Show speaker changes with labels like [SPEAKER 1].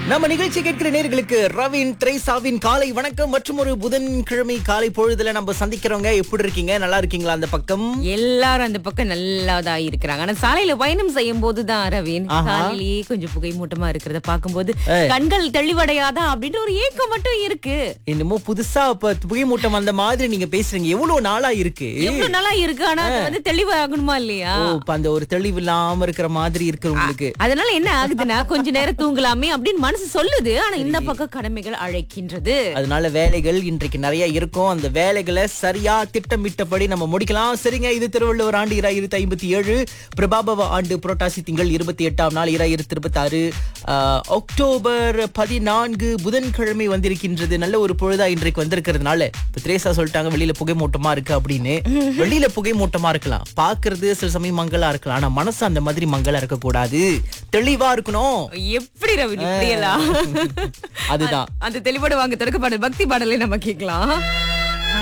[SPEAKER 1] நம்ம நிகழ்ச்சி கேட்கிற நேர்களுக்கு ரவின் த்ரேசாவின் காலை வணக்கம் மற்றும் ஒரு புதன்கிழமை காலை பொழுதுல நம்ம சந்திக்கிறவங்க எப்படி இருக்கீங்க நல்லா இருக்கீங்களா அந்த பக்கம்
[SPEAKER 2] எல்லாரும் அந்த பக்கம் நல்லாதான் இருக்கிறாங்க ஆனா சாலையில பயணம் செய்யும் போதுதான் ரவீன்
[SPEAKER 1] ஆஹா.
[SPEAKER 2] சாலையிலேயே கொஞ்சம் புகை மூட்டமா இருக்கிறத பார்க்கும்போது
[SPEAKER 1] ஏய்.
[SPEAKER 2] கண்கள் தெளிவடையாதா அப்படின்ற ஒரு ஏக்கம் மட்டும் இருக்கு
[SPEAKER 1] என்னமோ புதுசா இப்ப புகைமூட்டம் அந்த மாதிரி நீங்க பேசுறீங்க எவ்வளவு நாளா இருக்கு
[SPEAKER 2] எவ்வளவு நாளா இருக்கு ஆனா அது வந்து தெளிவாகணுமா இல்லையா
[SPEAKER 1] ஓ இப்ப அந்த ஒரு தெளிவு இல்லாம இருக்கிற மாதிரி இருக்கு உங்களுக்கு
[SPEAKER 2] அதனால என்ன ஆகுதுன்னா கொஞ்ச நேரம் தூங்கலாமே அப்படின்னு மனசு சொல்லுது ஆனா இந்த பக்கம் கடமைகள் அழைக்கின்றது
[SPEAKER 1] அதனால வேலைகள் இன்றைக்கு நிறைய இருக்கும் அந்த வேலைகளை சரியா திட்டமிட்டபடி நம்ம முடிக்கலாம் சரிங்க இது திருவள்ளுவர் ஆண்டு இராயிரத்தி ஐம்பத்தி ஏழு பிரபாபவ ஆண்டு புரட்டாசி திங்கள் இருபத்தி எட்டாம் நாள் இராயிரத்தி இருபத்தி ஆறு அக்டோபர் பதினான்கு புதன்கிழமை வந்திருக்கின்றது நல்ல ஒரு பொழுதா இன்றைக்கு வந்திருக்கிறதுனால இப்ப திரேசா சொல்லிட்டாங்க வெளியில புகை மூட்டமா இருக்கு அப்படின்னு வெளியில புகை மூட்டமா இருக்கலாம் பாக்குறது சில சமயம் மங்களா இருக்கலாம் ஆனா மனசு அந்த மாதிரி மங்களா இருக்க கூடாது தெளிவா இருக்கணும்
[SPEAKER 2] எப்படி ரவி இப்படியெல்லாம்
[SPEAKER 1] அதுதான்
[SPEAKER 2] அந்த தெளிவோட வாங்க தொடக்க பாடல் பக்தி பாடலை நம்ம கேட்கலாம்